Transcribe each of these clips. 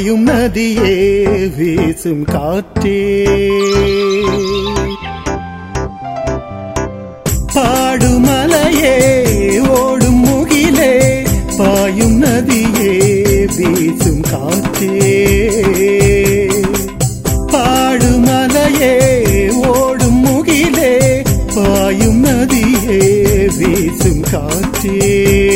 பாயும் நதியே வீசும் காற்றே பாடுமலையே ஓடும் முகிலே பாயும் நதியே வீசும் காற்றே பாடுமலையே ஓடும் முகிலே பாயும் நதியே வீசும் காற்றே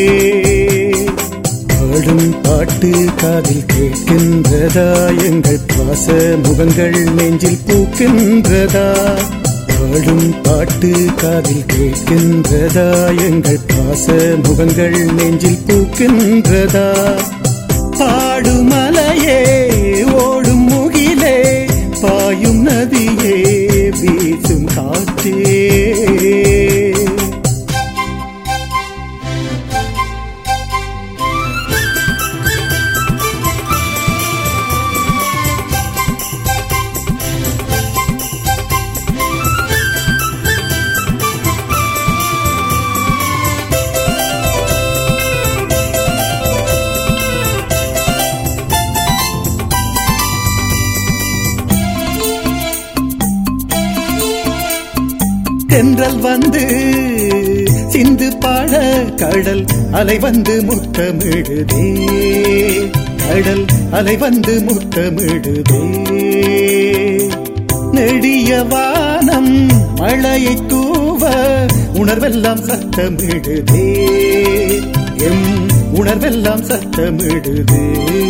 பாடும் பாட்டு காதில் கேட்கின்றதா எங்கள் பாச முகங்கள் நெஞ்சில் பூக்கின்றதா பாடும் பாட்டு காதில் கேட்கின்றதா எங்கள் பாச முகங்கள் நெஞ்சில் பூக்கின்றதா பாடுமலையே ஓடும் முகிலே பாயும் நதியே வீசும் காற்றே தென்றல் வந்து சிந்து பாட கடல் அலை வந்து முத்தமிடுதே கடல் அலை வந்து முத்தமிடுதே நெடிய வானம் மழையை தூவ உணர்வெல்லாம் சத்தமிடுதே எம் உணர்வெல்லாம் சத்தமிடுதே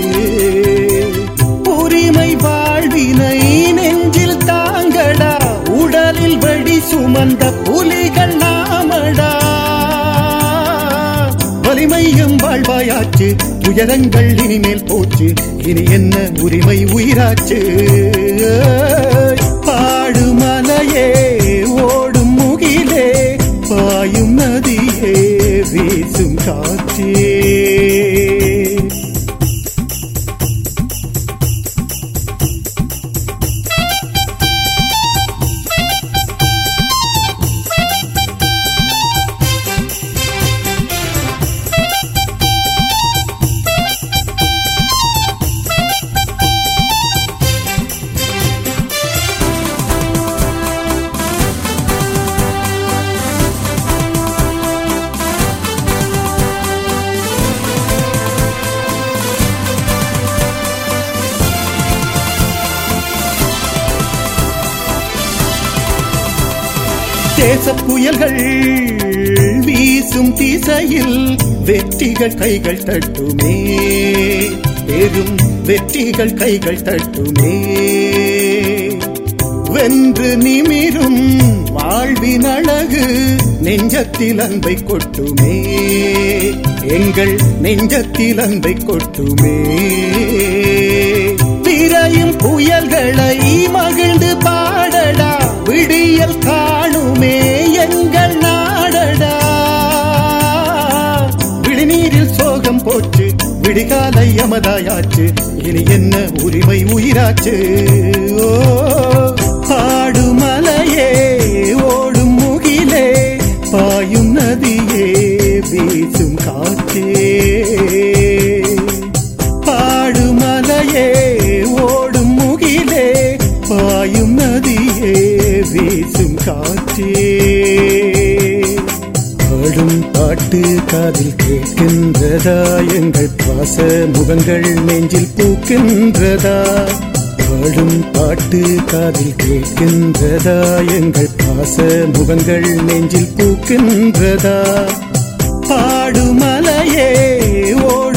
உரிமை வாழ்வினை நெஞ்சில் தாங்கடா உடலில் வெடி சுமந்த புலிகள் நாமடா வலிமையும் வாழ்வாயாச்சு துயரங்கள் இனிமேல் போச்சு இனி என்ன உரிமை உயிராச்சு பாடுமலையே ஓடும் முகிலே பாயும் நதியே வீசும் காற்றே தேச புயல்கள் வீசும் திசையில் வெற்றிகள் கைகள் தட்டுமே பெரும் வெற்றிகள் கைகள் தட்டுமே வென்று நிமிரும் வாழ்வின் அழகு நெஞ்சத்தில் அன்பை கொட்டுமே எங்கள் நெஞ்சத்தில் அன்பை கொட்டுமே திரையும் புயல்களை மகிழ்ந்து பாடடா விடியல் காணுமே எங்கள் நாடடா விழிநீரில் சோகம் போச்சு விடிகாலை யமதாயாச்சு இனி என்ன உரிமை உயிராச்சு ஓ பாடுமலையே ஓடும் முகிலே பாயும் நதியே வீசும் காற்றே பாடுமலையே ஓடும் முகிலே பாயும் நதியே வீசும் காற்றே பாடும் பாட்டு காதில் கேட்கின்றதா எங்கள் பாச முகங்கள் நெஞ்சில் பூக்கின்றதா பாடும் பாட்டு காதில் கேட்கின்றதா எங்கள் பாச முகங்கள் நெஞ்சில் பூக்கின்றதா பாடுமலையே ஓடும்